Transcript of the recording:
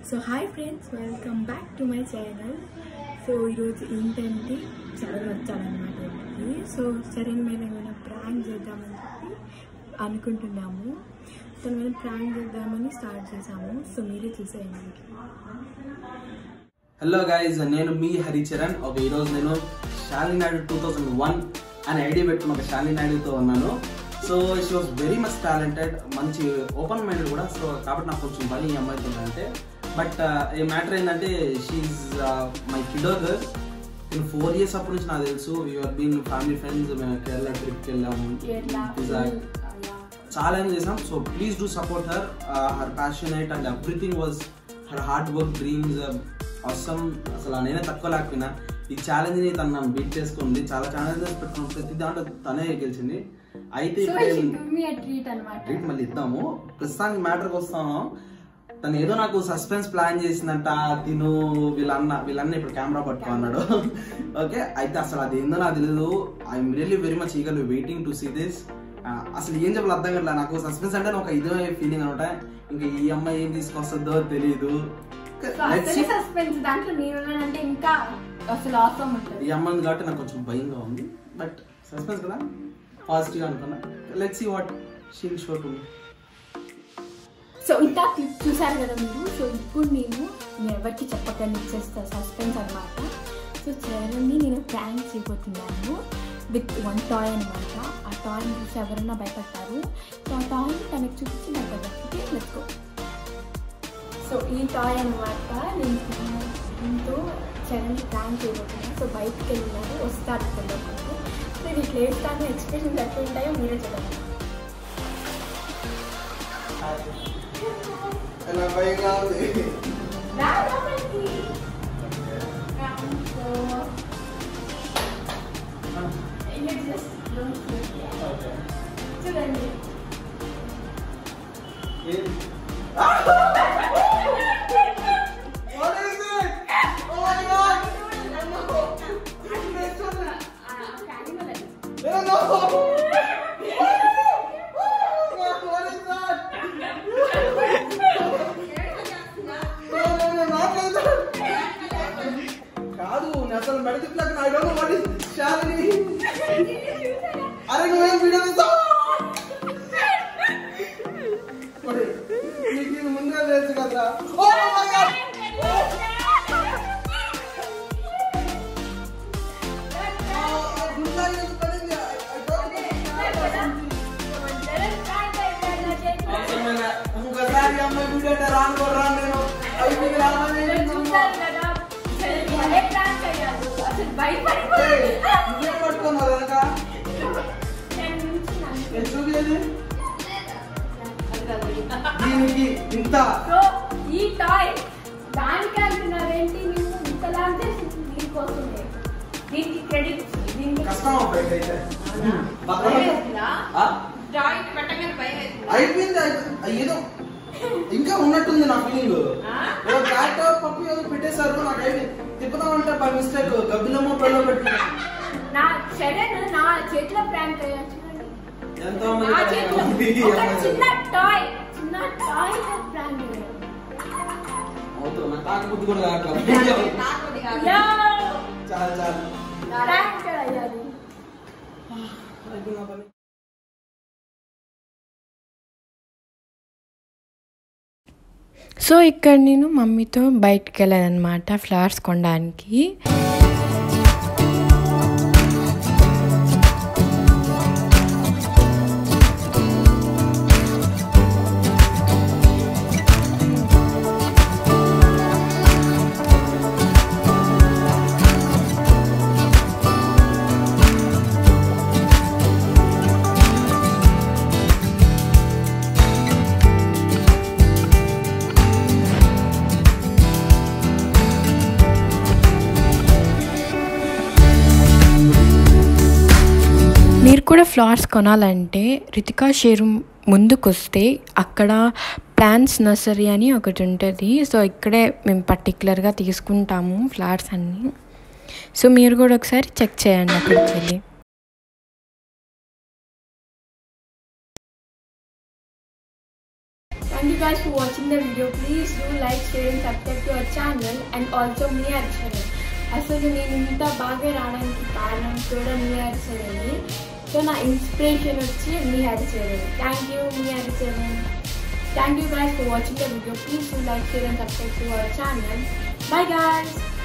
So hi friends welcome back to my channel so ఈరోజు ఏంటంటే చరణ్ వచ్చాడనమాట ఇంటికి సో చరణ్ మీద ఏమైనా ప్రాంక్ చేద్దామని చెప్పి అనుకుంటున్నాము తన మీద ప్రాంక్ చేద్దామని స్టార్ట్ చేసాము సో మీరే చూసేయండి హలో గైజ్ నేను మీ హరిచరణ్ ఒక ఈరోజు నేను Shalini Naidu two thousand one అని ఐడియా పెట్టుకున్న ఒక శాలిని నాయుడుతో ఉన్నాను so she was very much talented మంచి ఓపెన్ మైండెడ్ కూడా సో కాబట్టి నాకు కొంచెం పని ఈ అమ్మాయితో అంటే బట్ ఈ మ్యాటర్ ఏంటంటే షీఈ్ మై కిడో గర్ల్ నేను ఫోర్ ఇయర్స్ అప్పటి నుంచి నాకు తెలుసు యూఆర్ బీన్ ఫ్యామిలీ ఫ్రెండ్స్ మేము కేరళ ట్రిప్కి వెళ్ళాము Exact. చాలా ఏం చేసాం so please do support her her passionate and everything was her hard work dreams అవసరం అసలు నేనే తక్కువ లేకపోయినా ఈ ఛాలెంజ్ ని తను నన్ను బీట్ చేసుకుంది చాలా ఛాలెంజెస్ పెట్టుకున్న ప్రతి దాంట్లో తనే గెలిచింది అయితే సో ఇప్పుడు షీ ఏం- గివ్ మీ అ ట్రీట్ అనమాట ట్రీట్ మళ్ళీ ఇద్దాము ప్రస్తుతానికి మ్యాటర్కి వస్తాను తను ఏదో నాకు సస్పెన్స్ ప్లాన్ చేసిందంట తిను వీళ్ళన్న వీళ్ళన్న ఇప్పుడు కెమెరా పట్టుకున్నాడు ఓకే అయితే అసలు అది ఏందో నాకు తెలియదు I'm really very much eager waiting to see this అసలు ఏం చెప్పాలి అర్థం కావట్లేదు నాకు సస్పెన్స్ అంటే ఒక ఇదే ఫీలింగ్ అనమాట ఇంకా ఈ అమ్మాయి ఏం తీసుకొస్తుందో తెలియదు సో అసలు సస్పెన్స్ దాంట్లో నేను అంటే ఇంకా అసలు అవసరం ఉంటుంది ఈ అమ్మాయిని కాబట్టి నాకు కొంచెం భయంగా ఉంది బట్ సస్పెన్స్ కదా పాజిటివ్ అనుకున్నా let's see what she'll show to me so ఇంత క్లిప్ చూసారు కదా మీరు సో ఇప్పుడు నేను నేను ఎవరికి చెప్పకండి ఇచ్చేస్తా సస్పెన్స్ అనమాట సో చరణ్ని నేను ప్రాంక్ చేయబోతున్నాను విత్ వన్ టాయ్ అనమాట ఆ టాయ్ని చూసి ఎవరైనా భయపడతారు సో ఆ టాయ్ని తనకు చూపించి నాకు దగ్గరికి లెచ్చుకో సో ఈ టాయ్ అనమాట నేను దీంతో చరణ్ ప్రాంక్ చేయబోతున్నాను సో బయటకు వెళ్ళినారు వస్తారు తెలియకుండా సో ఇది ఇట్లా వేస్తాను ఎక్స్ప్రెషన్స్ ఎట్లా ఉంటాయో మీరే చెప్పండి ఎలా భయంగా ఉంది రా లోపలికి. రా. So, you just don't look here. చూడండి కాదు నేను అసలు మెడతిట్లాక I don't know what is Shalini అరే నువ్వేం వీడియో తీస్తావు మరి నీకు ఇది ముందే తెలుసు కదా ఓ మై గాడ్ ఇంకోసారి అమ్మాయి వీడియో అంటే రాను కూడా రాను నేను అయిపోయింది రాను నువ్వేం పట్టుకున్నావు వెనక నేను చూపించేది దీనికి ఇంత ఈ టాయ్ దానికి అంటున్నారేంటి నువ్వు ఇంతలా అంటే దీనికోసమే దీనికి క్రెడిట్ దీనికి కష్టం అబ్బాయి అయితే ఆ? అయిపోయింది అయిపోయింది. ఏదో ఇంకా ఉన్నట్టుంది నా ఫీలింగ్ ఏదో క్యాట్ పప్పు ఏదో పెట్టేశారు నాకు అయిపోయింది తిప్పుదామంటే బై మిస్టేక్ గబ్బిలమ్మ పిల్లలు పెట్టి నా చరణ్ నా చేతిలో ప్రాంక్ అయ్యాను చూడండి ఎంతో నా మంది చేతిలో ఒక చిన్న టాయ్ చిన్న టాయ్ ప్రాంక్ అయ్యాను అవుతుంది నాకు తాక బుద్ధి కూడా కావట్లేదు చాలా చాలా ప్రాంక్ అయ్యాను అయిపోయింది నా పని సో ఇక్కడ నేను మమ్మీతో బయటికి వెళ్ళాను అనమాట ఫ్లవర్స్ కొనడానికి మీరు కూడా ఫ్లవర్స్ కొనాలంటే రితికా షేరు ముందుకొస్తే అక్కడ ప్లాంట్స్ నర్సరీ అని ఒకటి ఉంటుంది సో ఇక్కడే మేము పర్టికులర్గా తీసుకుంటాము ఫ్లవర్స్ అన్నీ సో మీరు కూడా ఒకసారి చెక్ చేయండి అక్కడికి వెళ్ళి Thank you guys for watching the video. Please do like, share and subscribe to our channel and also మీ అర్చన అసలు నేను ఇంత బాగా రావడానికి కారణం కూడా మీ అర్చనని సో నా ఇన్స్పిరేషన్ వచ్చి మీ అర్చన థ్యాంక్ యూ మీ Archana thank you guys for watching the video. Please do like, share and subscribe to our channel. Bye guys!